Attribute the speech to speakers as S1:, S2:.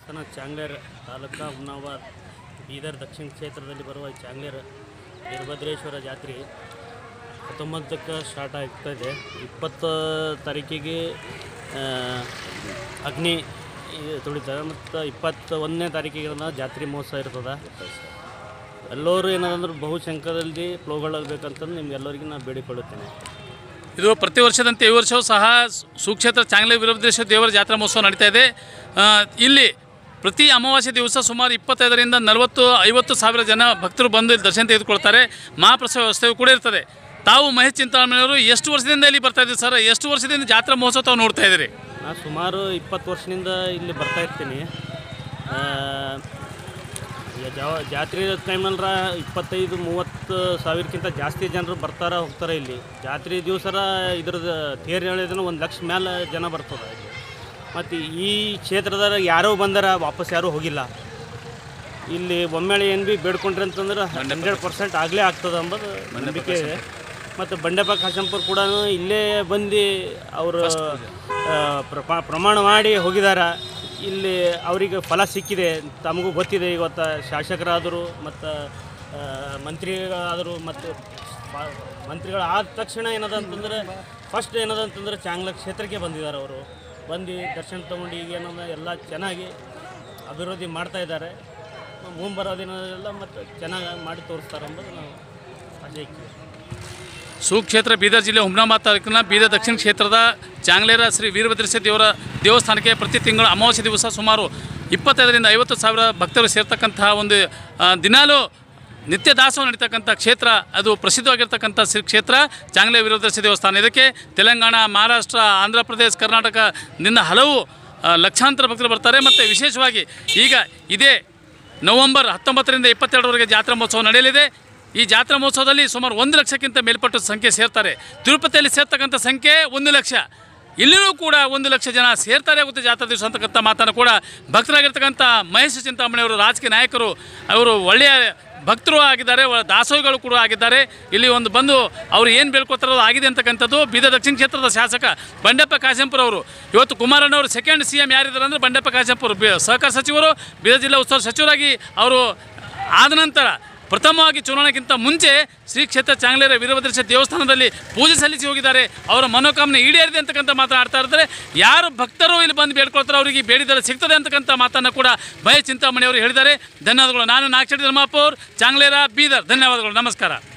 S1: ದೇವಸ್ಥಾನ ಚಾಂಗ್ಲೇರ್ ತಾಲೂಕಾ ಹುಮ್ನಾಬಾದ್ ಬೀದರ್ ದಕ್ಷಿಣ ಕ್ಷೇತ್ರದಲ್ಲಿ ಬರುವ ಈ ಚಾಂಗ್ಲೇರ್ ವೀರಭದ್ರೇಶ್ವರ ಜಾತ್ರೆ ಹತ್ತೊಂಬತ್ತಕ್ಕೆ ಸ್ಟಾರ್ಟ್ ಆಗ್ತಾಯಿದೆ ಇಪ್ಪತ್ತು ತಾರೀಕಿಗೆ ಆ, ಅಗ್ನಿ ಈ ತುಳಿತಾರೆ ಮತ್ತು ಇಪ್ಪತ್ತ ಒಂದನೇ ತಾರೀಕಿಗೆ ಅದನ್ನ ಜಾತ್ರೆ ಮಹೋತ್ಸವ ಇರ್ತದೆ ಎಲ್ಲರೂ ಏನದಂದ್ರೆ ಬಹುಸಂಖ್ಯದಲ್ಲಿ ಪ್ಲೋಗೊಳ್ಳಬೇಕಂತಂದು ನಿಮ್ಗೆಲ್ಲರಿಗೂ ನಾನು ಬೇಡಿಕೊಳ್ಳುತ್ತೇನೆ
S2: ಇದು ಪ್ರತಿ ವರ್ಷದಂತೆ ಈ ವರ್ಷವೂ ಸಹ ಸುಕ್ಷೇತ್ರ ಚಾಂಗ್ಲೆ ವೀರಭದ್ರೇಶ್ವರ ದೇವರ ಜಾತ್ರಾ ಮಹೋತ್ಸವ ನಡೀತಾ ಇದೆ ಆ, ಇಲ್ಲಿ ಪ್ರತಿ ಅಮಾವಾಸ್ಯೆ ದಿವಸ ಸುಮಾರು ಇಪ್ಪತ್ತೈದರಿಂದ ನಲವತ್ತು ಐವತ್ತು ಸಾವಿರ ಜನ ಭಕ್ತರು ಬಂದು ಇಲ್ಲಿ ದರ್ಶನ ತೆಗೆದುಕೊಳ್ತಾರೆ ಮಹಾಪ್ರಸಾದ ವ್ಯವಸ್ಥೆಯು ಕೂಡ ಇರ್ತದೆ ತಾವು ಮಹೇಶ್ ಚಿಂತಾಮಣಿಯವರು ಎಷ್ಟು ವರ್ಷದಿಂದ ಇಲ್ಲಿ ಬರ್ತಾ ಇದ್ದೀರಿ ಸರ್ ಎಷ್ಟು ವರ್ಷದಿಂದ ಜಾತ್ರಾ ಮಹೋತ್ಸವ ತಾವು ನೋಡ್ತಾ ಇದ್ದೀರಿ
S1: ನಾನು ಸುಮಾರು ಇಪ್ಪತ್ತು ವರ್ಷದಿಂದ ಇಲ್ಲಿ ಬರ್ತಾ ಇರ್ತೀನಿ ಆ, ಈಗ ಜಾ- ಜಾತ್ರೆ ಟೈಮಲ್ರ ಇಪ್ಪತ್ತೈದು ಮೂವತ್ತು ಸಾವಿರಕ್ಕಿಂತ ಜಾಸ್ತಿ ಜನರು ಬರ್ತಾರ ಹೋಗ್ತಾರೆ ಇಲ್ಲಿ ಜಾತ್ರೆ ದಿವಸರ ಇದ್ರದ್ದು ತೇರು ಹೇಳಿದ್ರೆ ಒಂದು ಲಕ್ಷ ಮೇಲೆ ಜನ ಬರ್ತದೆ ಇಲ್ಲಿ ಮತ್ತು ಈ ಕ್ಷೇತ್ರದಾಗ ಯಾರೋ ಬಂದಾರ ವಾಪಸ್ ಯಾರೂ ಹೋಗಿಲ್ಲ ಇಲ್ಲಿ ಒಮ್ಮೆಳೆ ಏನು ಭೀ ಬೇಡ್ಕೊಂಡ್ರಿ ಅಂತಂದ್ರೆ ಹಂಡ್ರೆಡ್ ಪರ್ಸೆಂಟ್ ಆಗಲೇ ಆಗ್ತದೆ ಅಂಬೋದು ನಂಬಿಕೆ ಇದೆ ಮತ್ತು ಬಂಡೆಪ್ಪ ಕಾಶಂಪುರ್ ಕೂಡ ಇಲ್ಲೇ ಬಂದು ಅವರು ಪ್ರಮಾಣ ಮಾಡಿ ಹೋಗಿದ್ದಾರೆ ಇಲ್ಲಿ ಅವರಿಗೆ ಫಲ ಸಿಕ್ಕಿದೆ ತಮಗೂ ಗೊತ್ತಿದೆ ಇವತ್ತು ಶಾಸಕರಾದರು ಮತ್ತು ಮಂತ್ರಿಗಳಾದರು ಮತ್ತು ಮಂತ್ರಿಗಳು ಆದ ತಕ್ಷಣ ಏನದ ಅಂತಂದ್ರೆ ಫಸ್ಟ್ ಏನದ ಅಂತಂದ್ರೆ ಚಾಂಗ್ಲ ಕ್ಷೇತ್ರಕ್ಕೆ ಬಂದಿದ್ದಾರೆ ಅವರು ಬಂದು ದರ್ಶನ ತೊಗೊಂಡು ಈಗ ಏನದ ಎಲ್ಲ ಚೆನ್ನಾಗಿ ಅಭಿವೃದ್ಧಿ ಮಾಡ್ತಾ ಇದ್ದಾರೆ ಮುಂಬರೋ ದಿನದಲ್ಲೆಲ್ಲ ಮತ್ತು ಚೆನ್ನಾಗಿ ಮಾಡಿ ತೋರಿಸ್ತಾರೆ ಅಂಬೋದು ನಾವು ಆಶೆ ಇಕ್ತೀವಿ
S2: ಸುಕ್ಷೇತ್ರ ಬೀದರ್ ಜಿಲ್ಲೆ ಹುಮ್ನಾಬಾದ್ ತಾಲೂಕಿನ ಬೀದರ್ ದಕ್ಷಿಣ ಕ್ಷೇತ್ರದ ಚಾಂಗ್ಲೇರ ಶ್ರೀ ವೀರಭದ್ರೇಶ್ವರ ದೇವರ ದೇವಸ್ಥಾನಕ್ಕೆ ಪ್ರತಿ ತಿಂಗಳು ಅಮಾವಾಸ್ಯೆ ದಿವಸ ಸುಮಾರು ಇಪ್ಪತ್ತೈದರಿಂದ ಐವತ್ತು ಸಾವಿರ ಭಕ್ತರು ಸೇರ್ತಕ್ಕಂತಹ ಒಂದು ಆ, ದಿನಾಲೂ ನಿತ್ಯ ದಾಸೋಹ ನಡೀತಕ್ಕಂಥ ಕ್ಷೇತ್ರ ಅದು ಪ್ರಸಿದ್ಧವಾಗಿರ್ತಕ್ಕಂಥ ಶ್ರೀ ಕ್ಷೇತ್ರ ಚಾಂಗ್ಲೆ ವೀರಭದ್ರೇಶ್ವರ ದೇವಸ್ಥಾನ ಇದಕ್ಕೆ ತೆಲಂಗಾಣ ಮಹಾರಾಷ್ಟ್ರ ಆಂಧ್ರ ಪ್ರದೇಶ ಕರ್ನಾಟಕದಿಂದ ಹಲವು ಆ, ಲಕ್ಷಾಂತರ ಭಕ್ತರು ಬರ್ತಾರೆ ಮತ್ತು ವಿಶೇಷವಾಗಿ ಈಗ ಇದೇ ನವೆಂಬರ್ ಹತ್ತೊಂಬತ್ತರಿಂದ ಇಪ್ಪತ್ತೆರಡರವರೆಗೆ ಜಾತ್ರಾ ಮಹೋತ್ಸವ ನಡೆಯಲಿದೆ ಈ ಜಾತ್ರಾ ಮಹೋತ್ಸವದಲ್ಲಿ ಸುಮಾರು ಒಂದು ಲಕ್ಷಕ್ಕಿಂತ ಮೇಲ್ಪಟ್ಟು ಸಂಖ್ಯೆ ಸೇರ್ತಾರೆ ತಿರುಪತಿಯಲ್ಲಿ ಸೇರ್ತಕ್ಕಂಥ ಸಂಖ್ಯೆ ಒಂದು ಲಕ್ಷ ಇಲ್ಲಿಯೂ ಕೂಡ ಒಂದು ಲಕ್ಷ ಜನ ಸೇರ್ತಾರೆ ಆಗುತ್ತೆ ಜಾತ್ರಾ ದಿವಸ ಅಂತಕ್ಕಂಥ ಮಾತನ್ನು ಕೂಡ ಭಕ್ತರಾಗಿರ್ತಕ್ಕಂಥ ಮಹೇಶ್ ಚಿಂತಾಮಣಿ ಅವರು ರಾಜಕೀಯ ನಾಯಕರು ಅವರು ಒಳ್ಳೆಯ ಭಕ್ತರು ಆಗಿದ್ದಾರೆ ಒಳ್ಳೆ ದಾಸೋಹಿಗಳು ಕೂಡ ಆಗಿದ್ದಾರೆ ಇಲ್ಲಿ ಒಂದು ಬಂದು ಅವರು ಏನು ಬೇಡ್ಕೊತಾರೋ ಆಗಿದೆ ಅಂತಕ್ಕಂಥದ್ದು ಬೀದರ್ ದಕ್ಷಿಣ ಕ್ಷೇತ್ರದ ಶಾಸಕ ಬಂಡೆಪ್ಪ ಕಾಶಂಪುರ ಅವರು ಇವತ್ತು ಕುಮಾರಣ್ಣವರು ಸೆಕೆಂಡ್ ಸಿ ಎಂ ಯಾರಿದ್ದಾರೆ ಅಂದರೆ ಬಂಡೆಪ್ಪ ಕಾಶಂಪುರ ಬಿ ಸಹಕಾರ ಸಚಿವರು ಬೀದರ್ ಜಿಲ್ಲಾ ಉಸ್ತುವಾರಿ ಸಚಿವರಾಗಿ ಅವರು ಆದ ನಂತರ ಪ್ರಥಮವಾಗಿ ಚುನಾವಣೆಗಿಂತ ಮುಂಚೆ ಶ್ರೀ ಕ್ಷೇತ್ರ ಚಾಂಗ್ಲೇರ ವೀರಭದ್ರೇಶ್ವರ ದೇವಸ್ಥಾನದಲ್ಲಿ ಪೂಜೆ ಸಲ್ಲಿಸಿ ಹೋಗಿದ್ದಾರೆ ಅವರ ಮನೋಕಾಮನೆ ಈಡೇರಿದೆ ಅಂತಕ್ಕಂಥ ಮಾತನಾಡ್ತಾ ಇರ್ತಾರೆ ಯಾರು ಭಕ್ತರು ಇಲ್ಲಿ ಬಂದು ಬೇಡ್ಕೊಳ್ತಾರೆ ಅವರಿಗೆ ಬೇಡಿದರೆ ಸಿಗ್ತದೆ ಅಂತಕ್ಕಂಥ ಮಾತನ್ನು ಕೂಡ ಭಯ ಚಿಂತಾಮಣಿ ಅವರು ಹೇಳಿದ್ದಾರೆ ಧನ್ಯವಾದಗಳು ನಾನು ನಾಕ್ಷಡಿ ಧರ್ಮಾಪುರ್ ಚಾಂಗ್ಲೇರ ಬೀದರ್ ಧನ್ಯವಾದಗಳು ನಮಸ್ಕಾರ